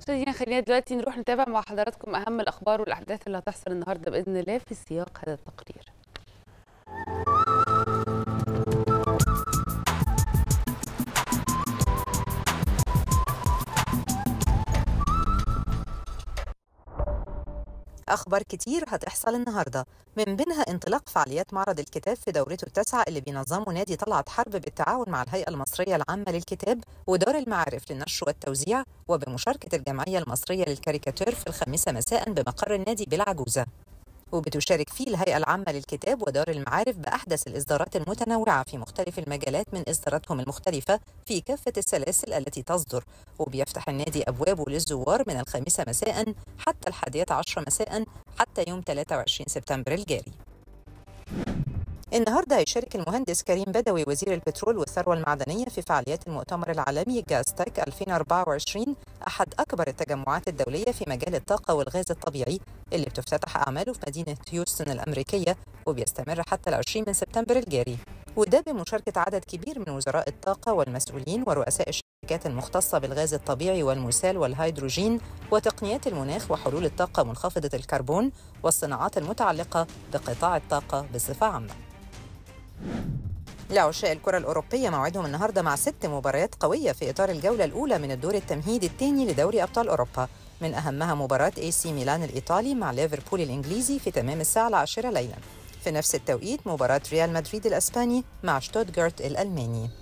مشاهدينا خلينا دلوقتي نروح نتابع مع حضراتكم اهم الاخبار والاحداث اللي هتحصل النهارده باذن الله في سياق هذا التقرير أخبار كتير هتحصل النهاردة من بينها انطلاق فعاليات معرض الكتاب في دورته التاسعة اللي بينظمه نادي طلعت حرب بالتعاون مع الهيئة المصرية العامة للكتاب ودار المعارف للنشر والتوزيع وبمشاركة الجمعية المصرية للكاريكاتير في الخامسة مساء بمقر النادي بالعجوزة وبتشارك فيه الهيئة العامة للكتاب ودار المعارف بأحدث الإصدارات المتنوعة في مختلف المجالات من إصداراتهم المختلفة في كافة السلاسل التي تصدر وبيفتح النادي أبوابه للزوار من الخامسة مساء حتى الحادية عشر مساء حتى يوم 23 سبتمبر الجاري النهارده هيشارك المهندس كريم بدوي وزير البترول والثروه المعدنيه في فعاليات المؤتمر العالمي جاستك 2024 احد اكبر التجمعات الدوليه في مجال الطاقه والغاز الطبيعي اللي بتفتتح اعماله في مدينه هيوستن الامريكيه وبيستمر حتى ال 20 من سبتمبر الجاري وده بمشاركه عدد كبير من وزراء الطاقه والمسؤولين ورؤساء الشركات المختصه بالغاز الطبيعي والمسال والهيدروجين وتقنيات المناخ وحلول الطاقه منخفضه الكربون والصناعات المتعلقه بقطاع الطاقه بصفه عامه لعشاق الكرة الأوروبية موعدهم النهاردة مع ست مباريات قوية في إطار الجولة الأولى من الدور التمهيدي الثاني لدوري أبطال أوروبا من أهمها مباراة اي سي ميلان الإيطالي مع ليفربول الإنجليزي في تمام الساعة العاشرة ليلا في نفس التوقيت مباراة ريال مدريد الأسباني مع شتوتغارت الألماني